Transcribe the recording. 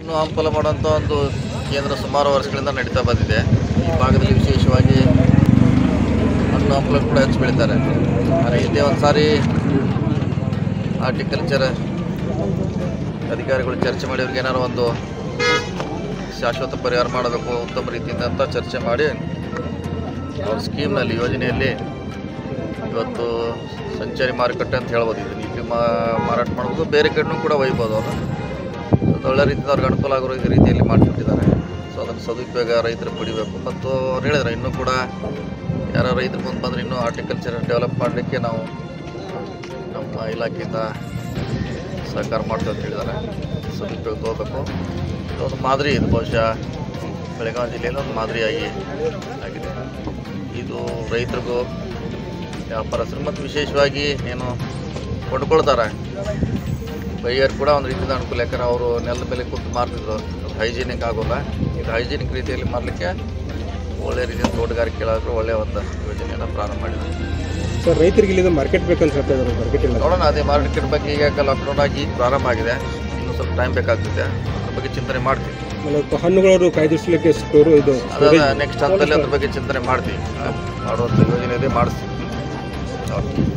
ಹಣ್ಣು ಹಂಪಲ ಮಾಡುವಂಥ ಒಂದು ಕೇಂದ್ರ ಸುಮಾರು ವರ್ಷಗಳಿಂದ ನಡೀತಾ ಬಂದಿದೆ ಈ ಭಾಗದಲ್ಲಿ ವಿಶೇಷವಾಗಿ ಹಣ್ಣು ಹಂಪಲ ಕೂಡ ಹೆಚ್ಚು ಬೆಳೀತಾರೆ ಆದರೆ ಹಿಂದೆ ಒಂದು ಸಾರಿ ಹಾರ್ಟಿಕಲ್ಚರ್ ಅಧಿಕಾರಿಗಳು ಚರ್ಚೆ ಮಾಡಿ ಅವ್ರಿಗೆ ಏನಾರು ಒಂದು ಶಾಶ್ವತ ಪರಿಹಾರ ಮಾಡಬೇಕು ಉತ್ತಮ ರೀತಿಯಿಂದ ಅಂತ ಚರ್ಚೆ ಮಾಡಿ ಅವ್ರ ಸ್ಕೀಮ್ನಲ್ಲಿ ಯೋಜನೆಯಲ್ಲಿ ಇವತ್ತು ಸಂಚಾರಿ ಮಾರುಕಟ್ಟೆ ಅಂತ ಹೇಳ್ಬೋದು ಇದು ಇಲ್ಲಿ ಮಾ ಮಾರಾಟ ಮಾಡ್ಬೋದು ಬೇರೆ ಕಡೆನೂ ಕೂಡ ಒಯ್ಬೋದು ಅವರು ಅದು ಒಳ್ಳೆ ರೀತಿಯಿಂದ ಅವ್ರಿಗೆ ಅನುಕೂಲ ಆಗೋ ರೀತಿಯಲ್ಲಿ ಮಾಡಿಬಿಟ್ಟಿದ್ದಾರೆ ಸೊ ಅದನ್ನು ಸದುಪಯೋಗ ರೈತರು ಪಡಿಬೇಕು ಮತ್ತು ಅವ್ರು ಹೇಳಿದ್ರೆ ಇನ್ನೂ ಕೂಡ ಯಾರು ರೈತರು ಮುಂದೆ ಬಂದರೆ ಇನ್ನೂ ಹಾರ್ಟಿಕಲ್ಚರ್ ಡೆವಲಪ್ ಮಾಡಲಿಕ್ಕೆ ನಾವು ನಮ್ಮ ಇಲಾಖೆಯಿಂದ ಸಹಕಾರ ಮಾಡ್ತೀವಿ ಅಂತ ಹೇಳಿದ್ದಾರೆ ಸದುಪಯೋಗ ತೊಗೋಬೇಕು ಒಂದು ಮಾದರಿ ಇದು ಬಹುಶಃ ಬೆಳಗಾವಿ ಜಿಲ್ಲೆಯಲ್ಲಿ ಒಂದು ಮಾದರಿಯಾಗಿ ಆಗಿದೆ ಇದು ರೈತರಿಗೂ ವ್ಯಾಪಾರಸ್ಥರು ಮತ್ತು ವಿಶೇಷವಾಗಿ ಏನು ಕೊಂಡ್ಕೊಳ್ತಾರೆ ಬೈಯರ್ ಕೂಡ ಒಂದು ರೀತಿಯಿಂದ ಅನುಕೂಲ ಯಾಕಂದ್ರೆ ಅವರು ನೆಲದ ಮೇಲೆ ಕೂತು ಮಾರ್ತಿದ್ರು ಹೈಜೀನಿಕ್ ಆಗೋಲ್ಲ ಇದು ಹೈಜೀನಿಕ್ ರೀತಿಯಲ್ಲಿ ಮಾರಲಿಕ್ಕೆ ಒಳ್ಳೆ ರೀತಿಯ ತೋಟಗಾರಿಕೆ ಕೇಳೋದ್ರು ಒಳ್ಳೆಯ ಒಂದು ಯೋಜನೆಯನ್ನು ಪ್ರಾರಂಭ ಮಾಡಿದ್ದಾರೆ ಸರ್ ರೈತರಿಗೆ ಇಲ್ಲಿಂದ ಮಾರ್ಕೆಟ್ ಬೇಕಂತ ಹೇಳ್ತಾ ಇದ್ದಾರೆ ಮಾರ್ಕೆಟ್ ಇಲ್ಲ ನೋಡೋಣ ಅದೇ ಮಾರ್ಕೆಟ್ ಬಗ್ಗೆ ಈಗ ಲಾಕ್ಡೌನ್ ಆಗಿ ಈಗ ಪ್ರಾರಂಭ ಆಗಿದೆ ಇನ್ನೂ ಸ್ವಲ್ಪ ಟೈಮ್ ಬೇಕಾಗ್ತದೆ ಅದ್ರ ಬಗ್ಗೆ ಚಿಂತನೆ ಮಾಡ್ತೀವಿ ಆಮೇಲೆ ಹಣ್ಣುಗಳನ್ನು ಕಾಯ್ದಿರಿಸಲಿಕ್ಕೆ ಸ್ಟೋರು ಇದು ಅದ ನೆಕ್ಸ್ಟ್ ಹಂತದಲ್ಲಿ ಅದ್ರ ಬಗ್ಗೆ ಚಿಂತನೆ ಮಾಡ್ತೀವಿ ಮಾಡುವಂಥ ಯೋಜನೆ ಇದೆ ಮಾಡಿಸ್ತೀವಿ ಓಕೆ